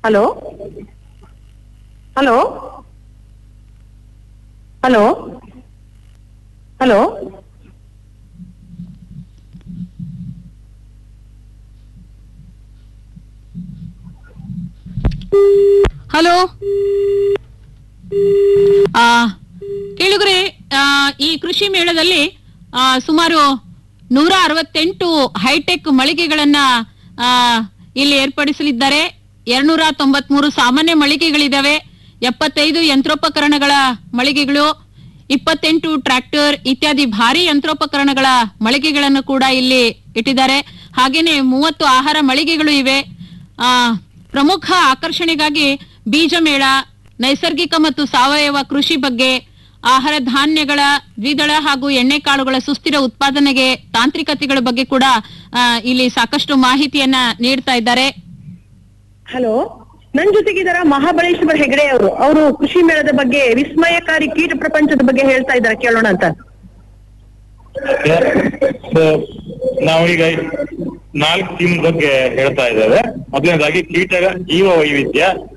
hello hello hello hello hello ಆ ಕೇಳುಗರೆ ಆ, ಈ ಕೃಷಿ ಮೇಳದಲ್ಲಿ ಆ, ಸುಮಾರು ನೂರ ಅರವತ್ತೆಂಟು ಹೈಟೆಕ್ ಮಳಿಗೆಗಳನ್ನ ಆ, ಇಲ್ಲಿ ಏರ್ಪಡಿಸಲಿದ್ದಾರೆ ಎರಡ್ನೂರ ತೊಂಬತ್ಮೂರು ಸಾಮಾನ್ಯ ಮಳಿಗೆಗಳಿದಾವೆ ಎಪ್ಪತ್ತೈದು ಯಂತ್ರೋಪಕರಣಗಳ ಮಳಿಗೆಗಳು ಇಪ್ಪತ್ತೆಂಟು ಟ್ರ್ಯಾಕ್ಟರ್ ಇತ್ಯಾದಿ ಭಾರಿ ಯಂತ್ರೋಪಕರಣಗಳ ಮಳಿಗೆಗಳನ್ನು ಕೂಡ ಇಲ್ಲಿ ಇಟ್ಟಿದ್ದಾರೆ ಹಾಗೇನೆ ಮೂವತ್ತು ಆಹಾರ ಮಳಿಗೆಗಳು ಇವೆ ಆ ಪ್ರಮುಖ ಆಕರ್ಷಣೆಗಾಗಿ ಬೀಜ ಮೇಳ ನೈಸರ್ಗಿಕ ಮತ್ತು ಸಾವಯವ ಕೃಷಿ ಬಗ್ಗೆ ಆಹಾರ ಧಾನ್ಯಗಳ ದ್ವಿದಳ ಹಾಗೂ ಎಣ್ಣೆಕಾಳುಗಳ ಸುಸ್ಥಿರ ಉತ್ಪಾದನೆಗೆ ತಾಂತ್ರಿಕತೆಗಳ ಬಗ್ಗೆ ಕೂಡ ಆ, ಇಲ್ಲಿ ಸಾಕಷ್ಟು ಮಾಹಿತಿಯನ್ನ ನೀಡ್ತಾ ಇದ್ದಾರೆ ಹಲೋ ನನ್ ಜೊತೆಗಿದಾರ ಮಹಾಬಳೇಶ್ವರ ಹೆಗಡೆ ಅವರು ಅವರು ಕೃಷಿ ಮೇಳದ ಬಗ್ಗೆ ವಿಸ್ಮಯಕಾರಿ ಕೀಟ ಪ್ರಪಂಚದ ಬಗ್ಗೆ ಹೇಳ್ತಾ ಇದ್ದಾರೆ ಕೇಳೋಣ ಅಂತ ಸೊ ನಾವೀಗ ನಾಲ್ಕು ಥೀಮ್ ಬಗ್ಗೆ ಹೇಳ್ತಾ ಇದ್ದೇವೆ ಮೊದಲನೇದಾಗಿ ಕೀಟ ಜೀವ ವೈವಿಧ್ಯ